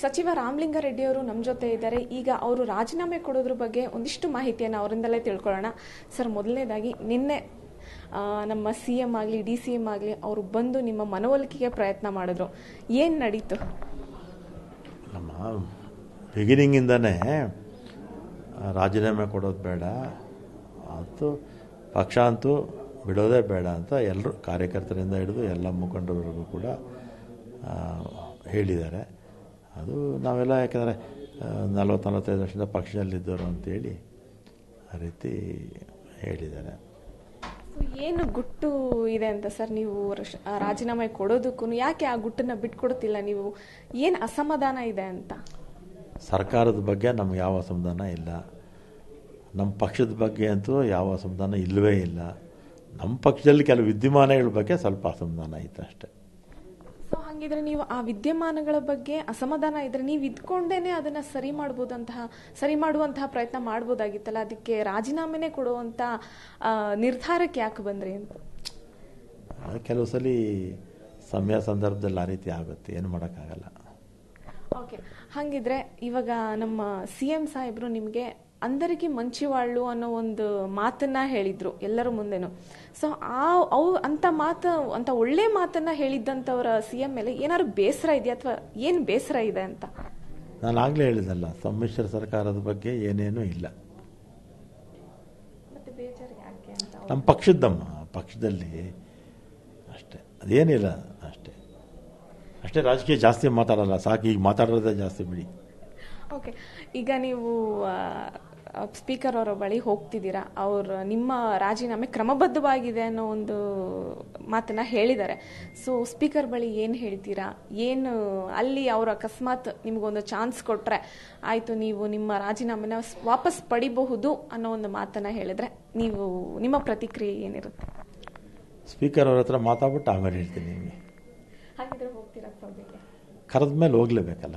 ಸಚಿವ ರಾಮಲಿಂಗಾರೆಡ್ಡಿ ಅವರು ನಮ್ಮ ಜೊತೆ ಇದ್ದಾರೆ ಈಗ ಅವರು ರಾಜೀನಾಮೆ ಕೊಡೋದ್ರ ಬಗ್ಗೆ ಒಂದಿಷ್ಟು ಮಾಹಿತಿಯನ್ನು ಅವರಿಂದಲೇ ತಿಳ್ಕೊಳ್ಳೋಣ ಸರ್ ಮೊದಲನೇದಾಗಿ ನಿನ್ನೆ ಆ, ನಮ್ಮ ಸಿ ಎಂ ಆಗಲಿ ಡಿ ಸಿ ಎಂ ಆಗಲಿ ಅವರು ಬಂದು ನಿಮ್ಮ ಮನವೊಲಿಕೆಗೆ ಪ್ರಯತ್ನ ಮಾಡಿದ್ರು ಏನು ನಡೀತು ನಮ್ಮ ಬಿಗಿನಿಂಗಿಂದನೇ ರಾಜೀನಾಮೆ ಕೊಡೋದು ಬೇಡ ಅದು ಪಕ್ಷ ಅಂತೂ ಬಿಡೋದೇ ಬೇಡ ಅಂತ ಎಲ್ಲರೂ ಕಾರ್ಯಕರ್ತರಿಂದ ಹಿಡಿದು ಎಲ್ಲ ಮುಖಂಡರವರೆಗೂ ಕೂಡ ಆ, ಹೇಳಿದ್ದಾರೆ ಅದು ನಾವೆಲ್ಲ ಯಾಕೆಂದರೆ ನಲ್ವತ್ತು ನಲವತ್ತೈದು ವರ್ಷದಿಂದ ಪಕ್ಷದಲ್ಲಿದ್ದವರು ಅಂತೇಳಿ ಆ ರೀತಿ ಹೇಳಿದ್ದಾರೆ So, ಏನು ಗುಟ್ಟು ಇದೆ ಅಂತ ಸರ್ ನೀವು ರಶ್- ಆ, ರಾಜೀನಾಮೆ ಕೊಡೋದಕ್ಕೂ ಯಾಕೆ ಆ ಗುಟ್ಟನ್ನ ಬಿಟ್ಕೊಡ್ತಿಲ್ಲ ನೀವು ಏನು ಅಸಮಾಧಾನ ಇದೆ ಅಂತ ಸರ್ಕಾರದ ಬಗ್ಗೆ ನಮ್ಗೆ ಯಾವ ಅಸಮಾಧಾನ ಇಲ್ಲ ನಮ್ಮ ಪಕ್ಷದ ಬಗ್ಗೆ ಅಂತೂ ಯಾವ ಅಸಮಾಧಾನ ಇಲ್ಲವೇ ಇಲ್ಲ ನಮ್ಮ ಪಕ್ಷದಲ್ಲಿ ಕೆಲವು ವಿದ್ಯಮಾನಗಳ ಬಗ್ಗೆ ಸ್ವಲ್ಪ ಅಸಮಾಧಾನ ಇತ್ತು ಅಷ್ಟೇ ಸೊ ಹಾಗಿದ್ರೆ ನೀವು ಆ ವಿದ್ಯಮಾನಗಳ ಬಗ್ಗೆ ಅಸಮಾಧಾನ ಇದ್ರೆ ನೀವು ಇದ್ಕೊಂಡೇನೆ ಅದನ್ನ ಸರಿ ಮಾಡ್ಬೋದಂತಹ ಸರಿ ಮಾಡುವಂತಹ ಪ್ರಯತ್ನ ಮಾಡ್ಬೋದಾಗಿತ್ತಲ್ಲ ಅದಕ್ಕೆ ರಾಜೀನಾಮೆನೆ ಕೊಡುವಂತ ಆ, ನಿರ್ಧಾರಕ್ಕೆ ಯಾಕೆ ಬಂದ್ರಿ ಅಂತ ಅದು ಕೆಲವು ಸಲ ಸಮಯ ಸಂದರ್ಭದಲ್ಲಿ ಆ ರೀತಿ ಆಗುತ್ತೆ ಏನು ಮಾಡೋಕ್ಕಾಗಲ್ಲ ಓಕೆ ಹಾಗಿದ್ರೆ ಇವಾಗ ನಮ್ಮ ಸಿ ಎಂ ಸಾಹೇಬ್ರು ನಿಮಗೆ ಅಂದರಿಗೆ ಮಂಚಿವಾಳು ಅನ್ನೋ ಒಂದು ಮಾತನ್ನ ಹೇಳಿದ್ರು ಎಲ್ಲರ ಮುಂದೆನು ಸೊ ಆ ಅವು ಅಂತ ಮಾತು ಅಂತ ಒಳ್ಳೆ ಮಾತನ್ನ ಹೇಳಿದ್ದಂಥವ್ರ ಸಿ ಎಂ ಮೇಲೆ ಏನಾದ್ರು ಬೇಸರ ಇದೆಯಾ ಅಥವಾ ಏನು ಬೇಸರ ಇದೆ ಅಂತ ನಾನು ಆಗಲೇ ಹೇಳಿದಲ್ಲ ಸಮ್ಮಿಶ್ರ ಸರ್ಕಾರದ ಬಗ್ಗೆ ಏನೇನೂ ಇಲ್ಲ ಮತ್ತೆ ಬೇಜಾರು ಯಾಕೆ ಅಂತ ನಮ್ಮ ಪಕ್ಷದ್ದಮ್ಮ ಪಕ್ಷದಲ್ಲಿ ಅಷ್ಟೇ ಅದೇನಿಲ್ಲ ಅಷ್ಟೇ ಅಷ್ಟೇ ರಾಜಕೀಯ ಜಾಸ್ತಿ ಮಾತಾಡಲ್ಲ ಸಾಕು ಈಗ ಮಾತಾಡೋದೇ ಜಾಸ್ತಿ ಬಿಡಿ ಓಕೆ ಈಗ ನೀವು ಸ್ಪೀಕರ್ ಅವರ ಬಳಿ ಹೋಗ್ತಿದ್ದೀರಾ ಅವ್ರು ನಿಮ್ಮ ರಾಜೀನಾಮೆ ಕ್ರಮಬದ್ಧವಾಗಿದೆ ಅನ್ನೋ ಒಂದು ಮಾತನ್ನ ಹೇಳಿದ್ದಾರೆ ಸೊ ಸ್ಪೀಕರ್ ಬಳಿ ಏನು ಹೇಳ್ತೀರಾ ಏನು ಅಲ್ಲಿ ಅವರು ಅಕಸ್ಮಾತ್ ನಿಮಗೊಂದು ಚಾನ್ಸ್ ಕೊಟ್ರೆ ಆಯಿತು ನೀವು ನಿಮ್ಮ ರಾಜೀನಾಮೆನ ಸ್- ವಾಪಸ್ ಪಡಿಬಹುದು ಅನ್ನೋ ಒಂದು ಮಾತನ್ನ ಹೇಳಿದ್ರೆ ನೀವು ನಿಮ್ಮ ಪ್ರತಿಕ್ರಿಯೆ ಏನಿರುತ್ತೆ ಸ್ಪೀಕರ್ ಅವ್ರ ಹತ್ರ ಮಾತಾಡ್ಬಿಟ್ಟು ಆಮೇಲೆ ಹೇಳ್ತೀನಿ ನಿಮಗೆ ಹಾಗಿದ್ರೆ ಹೋಗ್ತೀರಾ ಸೌದಿಗೆ ಕರೆದ ಮೇಲೆ ಹೋಗ್ಲೇಬೇಕಲ್ಲ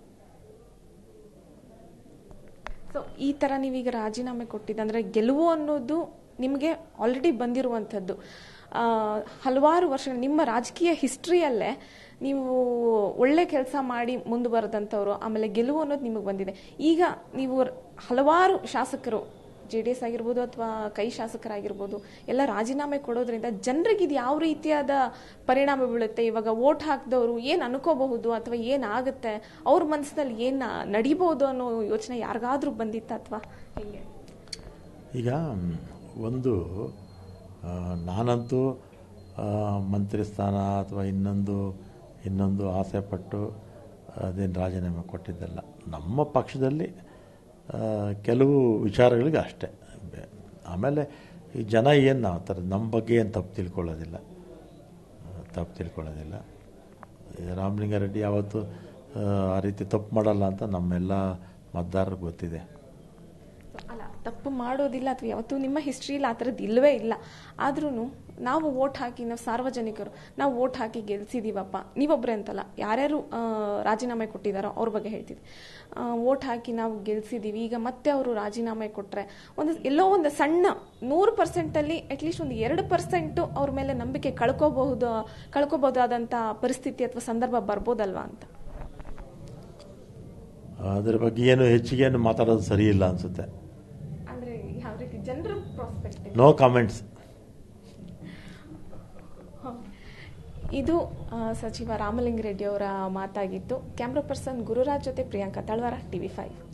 ಸೊ ಈ ಥರ ನೀವೀಗ ರಾಜೀನಾಮೆ ಕೊಟ್ಟಿದ್ದಂದ್ರೆ ಗೆಲುವು ಅನ್ನೋದು ನಿಮಗೆ ಆಲ್ರೆಡಿ ಬಂದಿರುವಂಥದ್ದು ಆ, ಹಲವಾರು ವರ್ಷ ನಿಮ್ಮ ರಾಜಕೀಯ ಹಿಸ್ಟ್ರಿಯಲ್ಲೇ ನೀವು ಒಳ್ಳೆ ಕೆಲಸ ಮಾಡಿ ಮುಂದುವರೆದಂಥವ್ರು ಆಮೇಲೆ ಗೆಲುವು ಅನ್ನೋದು ನಿಮಗೆ ಬಂದಿದೆ ಈಗ ನೀವು ರ- ಹಲವಾರು ಶಾಸಕರು ಜೆ ಡಿ ಎಸ್ ಆಗಿರ್ಬೋದು ಅಥವಾ ಕೈ ಶಾಸಕರಾಗಿರ್ಬೋದು ಎಲ್ಲ ರಾಜೀನಾಮೆ ಕೊಡೋದ್ರಿಂದ ಜನರಿಗೆ ಇದು ಯಾವ ರೀತಿಯಾದ ಪರಿಣಾಮ ಬೀಳುತ್ತೆ ಇವಾಗ ವೋಟ್ ಹಾಕಿದವರು ಏನು ಅನ್ಕೋಬಹುದು ಅಥವಾ ಏನಾಗುತ್ತೆ ಅವ್ರ ಮನಸ್ಸಿನಲ್ಲಿ ಏನು ನಡಿಬಹುದು ಅನ್ನೋ ಯೋಚನೆ ಯಾರಿಗಾದ್ರೂ ಬಂದಿತ್ತ ಅಥವಾ ಹೇಗೆ ಈಗ ಮ್, ಒಂದು ಆ, ನಾನಂತೂ ಆ, ಮಂತ್ರಿ ಸ್ಥಾನ ಅಥವಾ ಇನ್ನೊಂದು ಇನ್ನೊಂದು ಆಸೆ ಪಟ್ಟು ಅದೇನು ರಾಜೀನಾಮೆ ಕೊಟ್ಟಿದ್ದಲ್ಲ ನಮ್ಮ ಪಕ್ಷದಲ್ಲಿ ಆ, ಕೆಲವು ವಿಚಾರಗಳಿಗೆ ಅಷ್ಟೇ ಬೆ- ಆಮೇಲೆ ಈ ಜನ ಏನು ನಾವು ಥರ ನಮ್ಮ ಬಗ್ಗೆ ಏನು ತಪ್ಪು ತಿಳ್ಕೊಳ್ಳೋದಿಲ್ಲ ತಪ್ಪು ತಿಳ್ಕೊಳ್ಳೋದಿಲ್ಲ ಈ ರಾಮಲಿಂಗಾರೆಡ್ಡಿ ಯಾವತ್ತೂ ಆ, ಆ ರೀತಿ ತಪ್ಪು ಮಾಡಲ್ಲ ಅಂತ ನಮ್ಮೆಲ್ಲ ಮತದಾರರಿಗೆ ಗೊತ್ತಿದೆ ಅಲ್ಲ ತಪ್ಪು ಮಾಡೋದಿಲ್ಲ ಅಥವಾ ಯಾವತ್ತೂ ನಿಮ್ಮ ಹಿಸ್ಟ್ರಿಯಲ್ಲಿ ಆ ಥರದ್ದು ಇಲ್ಲವೇ ಇಲ್ಲ ಆದ್ರೂ ನಾವು ವೋಟ್ ಹಾಕಿ ನಾವು ಸಾರ್ವಜನಿಕರು ನಾವು ವೋಟ್ ಹಾಕಿ ಗೆಲ್ಸಿದೀವಪ್ಪ ನೀವೊಬ್ಬರೇ ಅಂತಲ್ಲ ಯಾರ್ಯಾರು ಆ, ರಾಜೀನಾಮೆ ಕೊಟ್ಟಿದ್ದಾರೋ ಅವ್ರ ಬಗ್ಗೆ ಹೇಳ್ತಿದ್ವಿ ವೋಟ್ ಹಾಕಿ ನಾವು ಗೆಲ್ಸಿದೀವಿ ಈಗ ಮತ್ತೆ ಅವರು ರಾಜೀನಾಮೆ ಕೊಟ್ಟರೆ ಒಂದು ಎಲ್ಲೋ ಒಂದು ಸಣ್ಣ ನೂರು ಪರ್ಸೆಂಟಲ್ಲಿ ಅಟ್ಲೀಸ್ಟ್ ಒಂದು ಎರಡು ಪರ್ಸೆಂಟು ಅವ್ರ ಮೇಲೆ ನಂಬಿಕೆ ಕಳ್ಕೋಬಹುದು ಕಳ್ಕೋಬಹುದಾದಂಥ ಪರಿಸ್ಥಿತಿ ಅಥವಾ ಸಂದರ್ಭ ಬರ್ಬೋದಲ್ವಾ ಅಂತ ಅದ್ರ ಬಗ್ಗೆ ಏನು ಹೆಚ್ಚಿಗೆ ಏನು ಮಾತಾಡೋದು ಸರಿ ಇಲ್ಲ ಅನಿಸುತ್ತೆ ಅಂದ್ರೆ ಯಾವ ರೀತಿ ಜನರ ಪ್ರಾಸ್ಪೆಕ್ಟ್ ನೋ ಕಾಮೆಂಟ್ಸ್ ಇದು ಆ, ಸಚಿವ ರಾಮಲಿಂಗಾರೆಡ್ಡಿ ಅವರ ಮಾತಾಗಿತ್ತು ಕ್ಯಾಮ್ರಾ ಪರ್ಸನ್ ಗುರುರಾಜ್ ಜೊತೆ ಪ್ರಿಯಾಂಕಾ ತಳವಾರ ಟಿವಿ ಫೈವ್